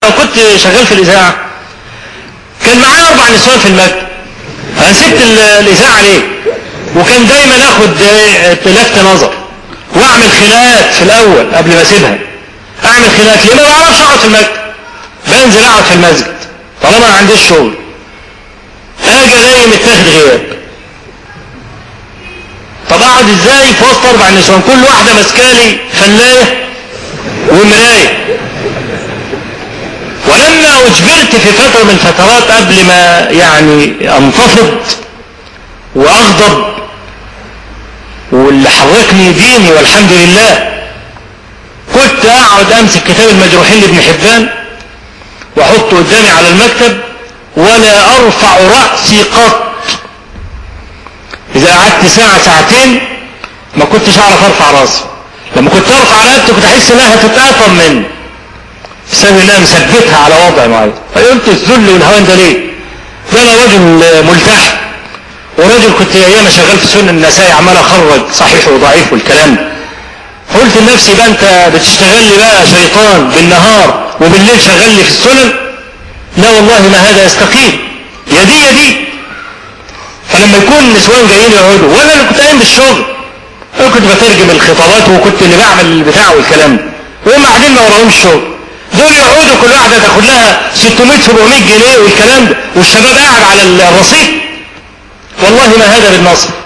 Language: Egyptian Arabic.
لما كنت شغال في الاذاعه كان معايا اربع نسوان في المكتب انا سبت ال- الاذاعه ليه وكان دايما اخد آه، لفت نظر واعمل خناقات في الاول قبل ما اسيبها اعمل خناقات ليه ما بعرفش اقعد في المكتب بنزل اقعد في المسجد طالما ما عنديش شغل اجي الاقي متاخد غياب طب اقعد ازاي في وسط اربع نسوان كل واحده ماسكالي فلايه ومرايه ولما اجبرت في فتره من الفترات قبل ما يعني انتفض واغضب واللي حركني ديني والحمد لله كنت اقعد امسك كتاب المجروحين لابن حبان واحطه قدامي على المكتب ولا ارفع راسي قط اذا قعدت ساعه ساعتين ما كنتش اعرف ارفع راسي لما كنت ارفع راسي كنت احس انها هتتقطم مني بسبب انها مثبتها على وضع معين فقلت الذل والهوان ده ليه ده انا رجل ملتحي ورجل كنت ايام شغال في سنن النسائي عمال اخرج صحيح وضعيف والكلام ده قلت لنفسي بقى انت بتشتغل لي بقى شيطان بالنهار وبالليل شغال لي في السنن لا والله ما هذا يستقيم يا دي يا دي فلما يكون النسوان جايين يقعدوا وانا اللي كنت قايم بالشغل انا كنت بترجم الخطابات وكنت اللي بعمل البتاع والكلام ده وهم قاعدين ما وراهمش شغل دول يقعدوا كل واحده تاخد لها 600 700 جنيه والكلام ده والشباب قاعد على الرصيف والله ما هذا بالنصر